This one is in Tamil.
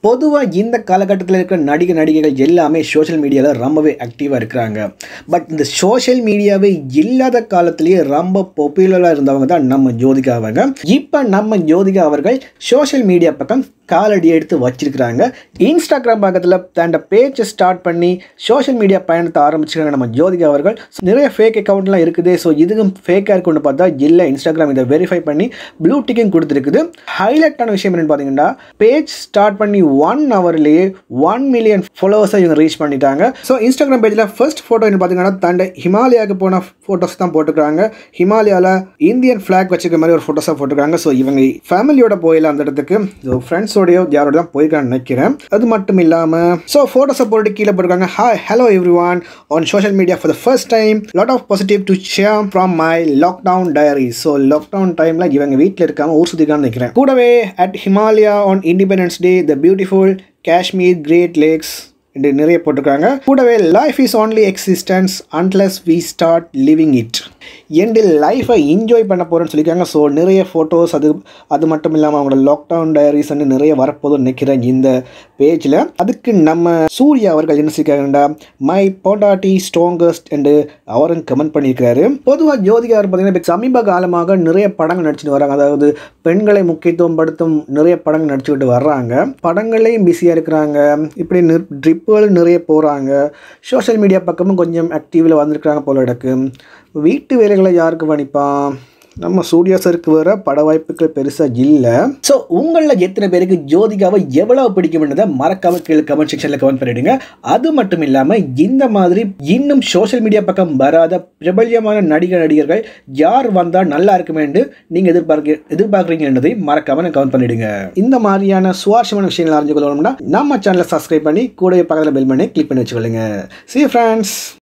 பொதுவாக இந்த காலகட்டத்தில் இருக்கிற நடிகை நடிகைகள் எல்லாமே சோஷியல் மீடியாவில் ரொம்பவே ஆக்டிவாக இருக்கிறாங்க பட் இந்த சோஷியல் மீடியாவே இல்லாத காலத்திலேயே ரொம்ப பாப்புலராக இருந்தவங்க தான் நம்ம ஜோதிகா அவங்க இப்போ நம்ம ஜோதிகா அவர்கள் சோஷியல் மீடியா பக்கம் காலடி எடுத்து வச்சிருக்கிறாங்க இன்ஸ்டாகிராம் பக்கத்தில் தன்னோட பேஜை ஸ்டார்ட் பண்ணி சோஷியல் மீடியா பயணத்தை ஆரம்பிச்சிருக்காங்க நம்ம ஜோதிகா அவர்கள் நிறைய ஃபேக் அக்கௌண்ட்லாம் இருக்குது ஸோ இதுக்கும் ஃபேக்காக இருக்குன்னு பார்த்தா இல்லை இன்ஸ்டாகிராம் இதை வெரிஃபை பண்ணி ப்ளூ டிக்கும் கொடுத்துருக்குது ஹைலைட்டான விஷயம் என்னென்னு பார்த்தீங்கன்னா பேஜ் ஸ்டார்ட் பண்ணி ஒன் ஹவர்லேயே ஒன் மில்லியன் ஃபாலோவர்ஸை இவங்க ரீச் பண்ணிட்டாங்க ஸோ இன்ஸ்டாகிராம் பேஜில் ஃபர்ஸ்ட் ஃபோட்டோ என்ன பார்த்தீங்கன்னா தண்டை ஹிமாலயாவுக்கு போன ஃபோட்டோஸ் தான் போட்டுக்கிறாங்க ஹிமாலயாவில் இந்தியன் ஃப்ளாக் வச்சுக்க மாதிரி ஒரு ஃபோட்டோஸாக போட்டுருக்காங்க ஸோ இவங்க ஃபேமிலியோட போயில அந்த இடத்துக்கு ஸோ ஃப்ரெண்ட்ஸோடய யாரோட தான் போயிருக்கான்னு நினைக்கிறேன் அது மட்டும் இல்லாமல் ஸோ ஃபோட்டோஸை போட்டு கீழே போட்டிருக்காங்க hi hello every one on social media for the first time lot of positive to share from my lockdown diary so lockdown டைமில் இவங்க வீட்டில் இருக்காம ஊர் சுற்றிக்கான்னு நினைக்கிறேன் கூடவே at Himalaya on Independence Day the beautiful Kashmir great lakes என்று நிறைய போட்டிருக்காங்க கூடவே life is only existence unless we start living it எண்டு லைஃப்பை என்ஜாய் பண்ண போகிறேன்னு சொல்லியிருக்காங்க ஸோ நிறைய ஃபோட்டோஸ் அது அது மட்டும் இல்லாமல் அவங்களோட லாக்டவுன் டைரிஸ்ன்னு நிறைய வரப்போதும்னு நினைக்கிறேன் இந்த பேஜில் அதுக்கு நம்ம சூர்யா அவர்கள் என்ன சொல்லியிருக்காங்கடா மை பொண்டாட்டி ஸ்ட்ராங்கஸ்ட் என்று அவரும் கமெண்ட் பண்ணியிருக்காரு பொதுவாக ஜோதிகா அவர் பார்த்தீங்கன்னா இப்ப சமீப காலமாக நிறைய படங்கள் நடிச்சுட்டு வராங்க அதாவது பெண்களை முக்கியத்துவம் படுத்தும் நிறைய படங்கள் நடிச்சுக்கிட்டு வர்றாங்க படங்களையும் பிஸியாக இருக்கிறாங்க இப்படி ட்ரிப்புகள் நிறைய போகிறாங்க சோஷியல் மீடியா பக்கமும் கொஞ்சம் ஆக்டிவில் வந்திருக்கிறாங்க போல எனக்கு வீட்டு வேலைகளை யாருக்கு பண்ணிப்பான் நம்ம சூர்யா சருக்கு வர பட வாய்ப்புகள் பெருசாக இல்லை ஸோ உங்களில் எத்தனை பேருக்கு ஜோதிகாவை எவ்வளவு பிடிக்கும்ன்றதை மறக்காம கீழே கமெண்ட் செக்ஷனில் கமெண்ட் பண்ணிடுங்க அது மட்டும் இல்லாமல் இந்த மாதிரி இன்னும் சோஷியல் மீடியா பக்கம் வராத பிரபல்யமான நடிகர் நடிகர்கள் யார் வந்தால் நல்லா இருக்குமேன்னு நீங்கள் எதிர்பார்க்க எதிர்பார்க்குறீங்கன்றதை மறக்காம கமெண்ட் பண்ணிடுங்க இந்த மாதிரியான சுவாரஸ்யமான விஷயங்கள் அறிஞ்சு கொள்ளணும்னா நம்ம சேனலை சப்ஸ்கிரைப் பண்ணி கூடவே பக்கத்தில் பெல் பண்ணி கிளிக் பண்ணி வச்சுக்கொள்ளுங்க சி ஃப்ரெண்ட்ஸ்